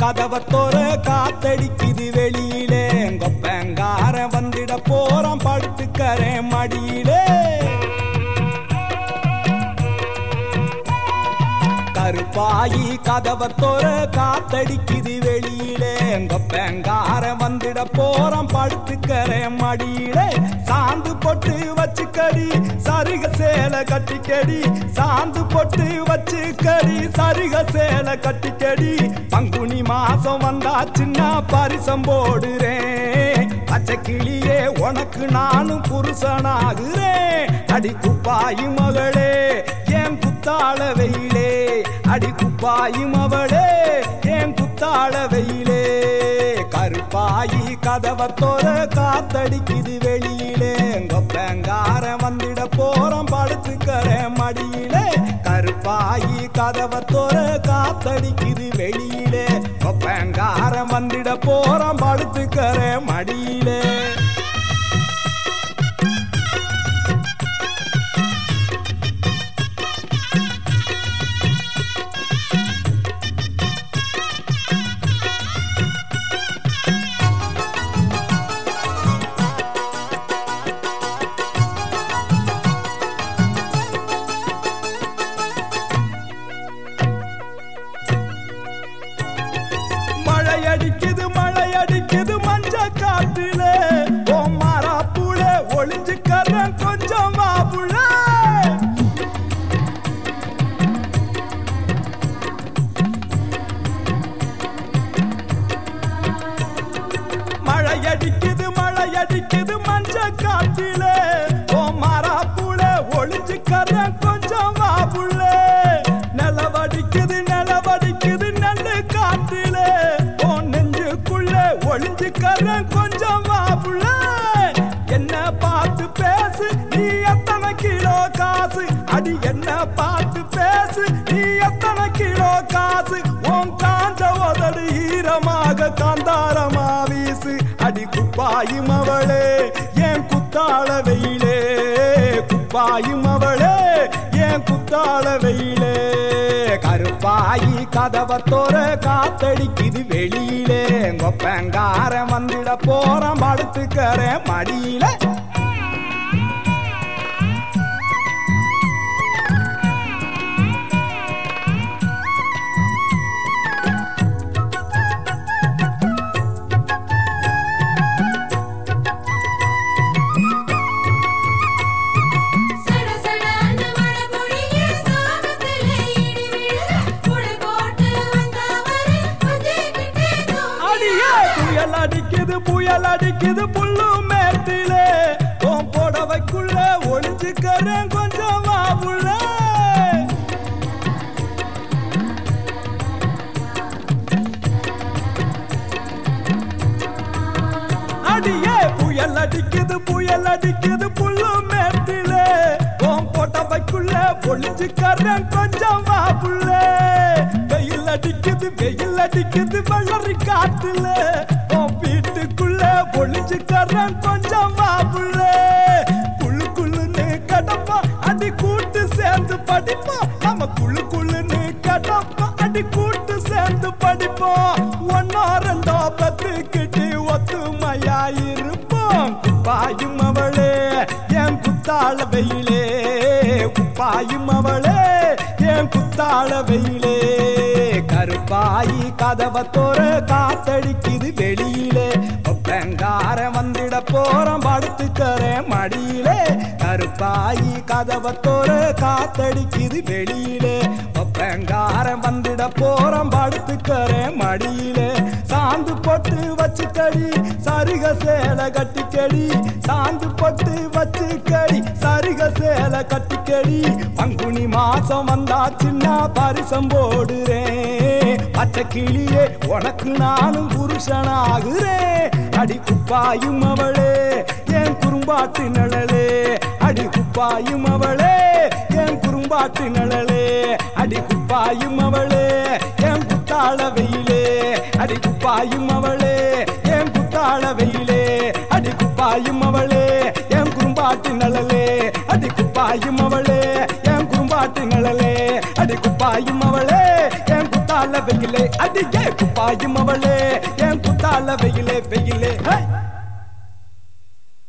கதவத்தோர காத்தடிக்குது வெளியிலே கொப்பங்கார வந்திட போறான் படுத்துக்கறேன் மடியிலே கருப்பாயி கதவத்தோர காத்தடிக்குது வெளியிலே கொப்பங்கார வந்திட போறான் படுத்துக்கறேன் மடியிலே சாந்து பொட்டு வச்சுக்கடி சரிக சேலை கட்டிக்கடி சாந்து பொட்டு வச்சுக்கடி சரிக சேலை கட்டிக்கடி பங்குனி மாசம் வந்தாச்சுன்னா பரிசம் போடுறேன் பச்சை கிளியே உனக்கு நானும் புருஷனாகிறேன் அடி குப்பாயி மகளே ஏன் குத்தாள வெயிலே அடி குப்பாயி மவளே ஏன் குத்தாள வெயிலே கருப்பாயி கதவத்தோர காத்தடிக்குது வெளியிலே கொப்பங்கார வந்திட போறோம் படுத்துக்கறேன் மடியிலே கருப்பாயி கதவத்தோர காத்தடிக்குது வெளியிலே கொப்பங்கார வந்திட போறோம் படுத்துக்கறேன் மடியிலே மழை அடிக்குது மழை அடிக்குது மஞ்ச காட்டுல ஓ மாறாப்புல ஒளிஞ்சுக்கறேன் கொஞ்சம் மாப்புல மழை அடிக்குது மழை அடிக்குது மஞ்ச காட்டுல ஓ மாறாப்புல ஒளிஞ்சுக்கறேன் கொஞ்சம் மாப்புல நிலவடிக்குது நிலவடிக்குது நல்ல காட்டுல ஓ நெஞ்சுக்குள்ள ஒளிஞ்சுக்கறேன் கொஞ்சம் மாப்புல என்ன பார்த்து பேசு நீ எத்தனை கிலோ காசு அடி என்ன பார்த்து பேசு நீ எத்தனை கிலோ காசு உன் காஞ்ச உதடு ஈரமாக காந்தாரமா வீசு அடி குப்பாயும் அவளே ஏன் குத்தாள வெயிலே குப்பாயும் அவளே ஏன் குத்தாள வெயிலே கருப்பாயி கதவத்தோர காத்தடிக்குது வெளியிலே கொப்பங்கார வந்திட போறான் படுத்துக்கறேன் மடியில சட சட அந்த மழை பொழிய சாமத்திலே இடி விழுக குடை போட்டு வந்தவரே கொஞ்சிக்கிட்டே அடியே புயல் அடிக்குது புயல் அடிக்குது புல்லு மேட்டிலே உன் புடவைக்குள்ள ஒளிஞ்சுக்கறேன் கொஞ்சம் மாவுள்ள அடியே புயல் அடிக்குது புயல் அடிக்குது புல்லு மேட்டிலே உன் புடவைக்குள்ள ஒளிஞ்சுக்கறேன் கொஞ்சம் மாவுள்ள வெயில் அடிக்குது வெயில் அடிக்குது வளரி காத்துல உன் வீட்டுக்குள்ள ஒளிஞ்சுக்கறேன் கொஞ்சம் மாவுள்ள குழு குழுன்னு கடப்போம் அடி கூட்டு சேர்ந்து படிப்போம் நம்ம குழு குழுன்னு கடப்போம் அடி கூட்டு சேர்ந்து படிப்போம் ஒன்னோ ரெண்டோ பத்துக்கிட்டு ஒத்துமையா இருப்போம் குப்பாயும் அவளே என் குத்தாள வெயிலே குப்பாயும் அவளே என் குத்தாள வெயிலே கருப்பாயி கதவத்தோர காத்தடிக்குது வெளியிலே ஒப்பங்கார வந்திட போறோம் படுத்துக்கறேன் மடியிலே கருப்பாயி கதவத்தோர காத்தடிக்குது வெளியிலே ஒப்பங்கார வந்திட போறோம் படுத்துக்கறேன் மடியிலே சாந்து பொட்டு வச்சுக்கடி சரிக சேலை கட்டிக்கடி சாந்து பொட்டு வச்சுக்கடி சரிக சேலை கட்டிக்கடி பங்குனி மாசம் வந்தாச்சுன்னா பரிசம் போடுறேன் பச்சை கிளியே உனக்கு நானும் புருஷனாகிறேன் அடி குப்பாயும் அவளே என் குறும்பாட்டு நிழலே அடி குப்பாயும் அவளே என் குறும்பாட்டு நிழலே அடி குப்பாயும் அவளே என் குத்தாள வெயிலே அடி குப்பாயும் அவளே என் குத்தாள வெயிலே அடி குப்பாயும் அவளே என் குறும்பாட்டு நிழலே அடி குப்பாயும் அவளே என் குறும்பாட்டு நிழலே அடி குப்பாயும் அவளே என் குத்தாள வெயிலே அடியே குப்பாயும் அவளே என் குத்தால வெயிலே வெயிலே